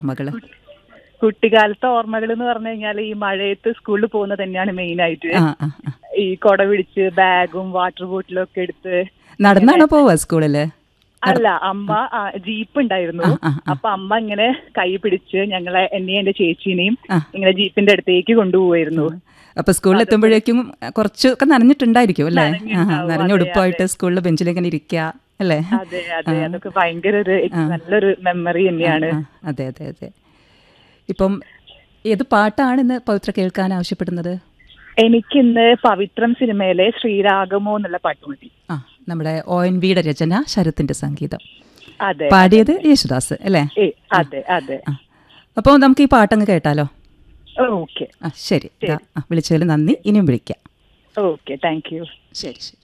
മകള് കുട്ടിക്കാലത്തെ ഓർമ്മകൾ എന്ന് പറഞ്ഞു കഴിഞ്ഞാൽ ഈ മഴയത്ത് സ്കൂളിൽ പോകുന്നത് തന്നെയാണ് മെയിൻ ആയിട്ട് ആ ആ ആ. ഈ കൊട പിടിച്ച് ബാഗും വാട്ടർ ബോട്ടിലും ഒക്കെ എടുത്ത് നടന്നാണോ പോവാ സ്കൂളില് അല്ല അമ്മ ആ, ജീപ്പ് ഉണ്ടായിരുന്നു ആ, ആ, ആ. അപ്പൊ അമ്മ ഇങ്ങനെ കൈ പിടിച്ച് ഞങ്ങളെ എന്നെയും എന്റെ ചേച്ചീനെയും ആ. ഇങ്ങനെ ഇങ്ങനെ ജീപ്പിന്റെ അടുത്തേക്ക് കൊണ്ടുപോവായിരുന്നു അപ്പൊ സ്കൂളിൽ എത്തുമ്പോഴേക്കും കുറച്ചൊക്കെ നനഞ്ഞിട്ടുണ്ടായിരിക്കും അല്ലേ ആ നനഞ്ഞിട്ടുണ്ടാവും, നനഞ്ഞ അതെ, ഉടുപ്പായിട്ട് സ്കൂളിൽ ബെഞ്ചിൽ ഇങ്ങനെ ഇരിക്കുക അല്ലേ അതെ അതെ അതൊക്കെ ഭയങ്കര ഒരു നല്ലൊരു മെമ്മറി തന്നെയാണ് ആ, അതെ അതെ അതെ ഇപ്പം ഏത് പാട്ടാണ് ഇന്ന് പവിത്ര കേൾക്കാൻ ആവശ്യപ്പെടുന്നത് എനിക്കിന്ന് പവിത്രം സിനിമയിലെ ശ്രീരാഗമോ എന്നുള്ള പാട്ട് മതി ആ നമ്മുടെ ഒ എൻ വിയുടെ രചന ശരത്തിന്റെ സംഗീതം അതെ പാടിയത് യേശുദാസ് അല്ലേ ഏ, അതെ അതെ ആ അപ്പോൾ നമുക്ക് ഈ പാട്ടങ്ങ് കേട്ടാലോ ഓക്കെ ആ ശരി ദാ, ആ, വിളിച്ചതിൽ നന്ദി ഇനിയും വിളിക്കാം ഓക്കെ താങ്ക് യു ശരി ശരി